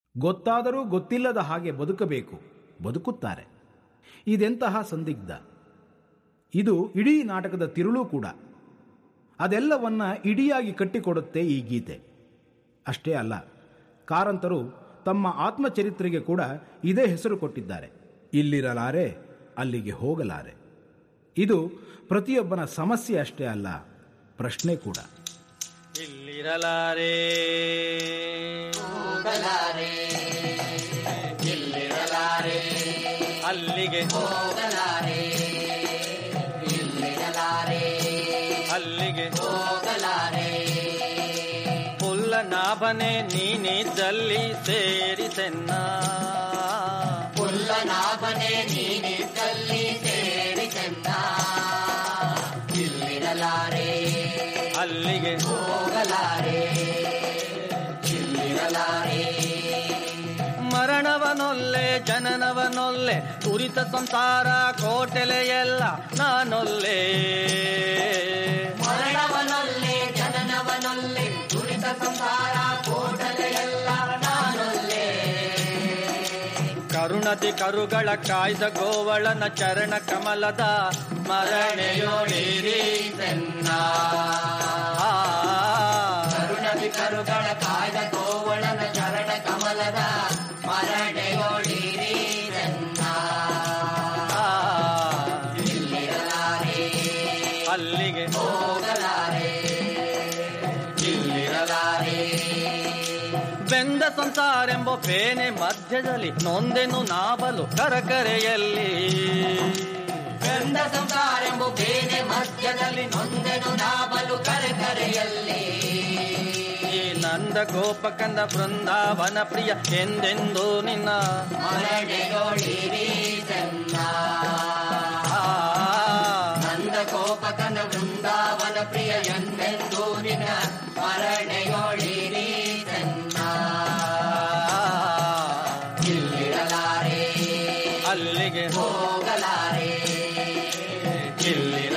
ಗೊತ್ತಾದರೂ ಗೊತ್ತಿಲ್ಲದ ಹಾಗೆ ಬದುಕಬೇಕು ಬದುಕುತ್ತಾರೆ ಇದೆಂತಹ ಸಂದಿಗ್ಧ ಇದು ಇಡೀ ನಾಟಕದ ತಿರುಳು ಕೂಡ ಅದೆಲ್ಲವನ್ನ ಇಡಿಯಾಗಿ ಕಟ್ಟಿಕೊಡುತ್ತೆ ಈ ಗೀತೆ ಅಷ್ಟೇ ಅಲ್ಲ ಕಾರಂತರು ತಮ್ಮ ಆತ್ಮಚರಿತ್ರೆಗೆ ಕೂಡ ಇದೇ ಹೆಸರು ಕೊಟ್ಟಿದ್ದಾರೆ ಇಲ್ಲಿರಲಾರೆ ಅಲ್ಲಿಗೆ ಹೋಗಲಾರೆ ಇದು ಪ್ರತಿಯೊಬ್ಬನ ಸಮಸ್ಯೆ ಅಷ್ಟೇ ಅಲ್ಲ ಪ್ರಶ್ನೆ ಕೂಡ ಇಲ್ಲಿರಲಾರೆ ಹೋಗಲಾರೆ ಇಲ್ಲಿರಲಾರೆ ಅಲ್ಲಿಗೆ ಹೋಗಲಾರೆ ಇಲ್ಲಿರಲಾರೆ ಅಲ್ಲಿಗೆ ಹೋಗಲಾರೆ ಪುಲ್ಲ ನಾಭನೆ ನೀನಿದ್ದಲ್ಲಿ ಸೇರಿಸೆನ್ನ ಪುಲ್ಲನಾಭನೆ ನೀನಿದ್ದಲ್ಲಿ ಸೇರಿ ಚೆನ್ನ ಇಲ್ಲಿರಲಾರೆ ಅಲ್ಲಿಗೆ ಹೋಗಲಾರೆ ಇಲ್ಲಿರಲಾರೆ ಮರಣವನೊಲ್ಲೆ ಜನನವನೊಲ್ಲೆ ತುರಿತ ಸಂಸಾರ ಕೋಟೆಲೆಯೆಲ್ಲ ನಾನೊಲ್ಲೆ ಮರಣವನೊಲ್ಲೆ ಜನನವನೊಲ್ಲೆ ದುರಿತ ಸಂಸಾರ ಕೋಟಲೆಯೆಲ್ಲ ನಾನೊಲ್ಲೆ ಕರುಣತಿ ಕರುಗಳ ಕಾಯ್ದ ಗೋವಳನ ಚರಣ ಕಮಲದ ಮರಣೆಯೋಳಿರಿ ಚೆನ್ನ ಆ ಕರುಣದಿ ಕರುಗಳ ಕಾಯ್ದ ಗೋವಳನ ಚರಣ ಕಮಲದ ಮರಣೆಯೊಳಿರಿ ಚೆನ್ನ ಆ, ಇಲ್ಲಿರಲಾರೆ ಅಲ್ಲಿಗೆ ಹೋಗಲಾರೆ ಇಲ್ಲಿರಲಾರೆ ಬೆಂದ ಸಂಸಾರೆಂಬ ಬೇನೆ ಮಧ್ಯದಲ್ಲಿ ನೊಂದೆನು ನಾಬಲು ಕರಕರೆಯಲ್ಲಿ ಗಂಧ ಸಂಸಾರೆಂಬು ಬೇನೆ ಮಧ್ಯದಲ್ಲಿ ನೊಂದೆನು ನಾಬಲು ಕರೆಕರೆಯಲ್ಲಿ ಈ ನಂದ ಗೋಪಕಂದ ಬೃಂದಾವನ ಪ್ರಿಯ ಎಂದೆಂದು ನಿನ್ನ ಮರಣೆಯೊಳಿರಿ ಚೆನ್ನ ಆ, ನಂದ ಕೋಪಕನ ವೃಂದಾವನ ಪ್ರಿಯ ಎಂದೆಂದು ನಿನ್ನ ಮರಣೆಯೊಳಿರಿ ಚೆನ್ನ ಇಲ್ಲಿರಲಾರೆ ಅಲ್ಲಿಗೆ ಹೋಗಲಾರೆ ಇಲ್ಲಿ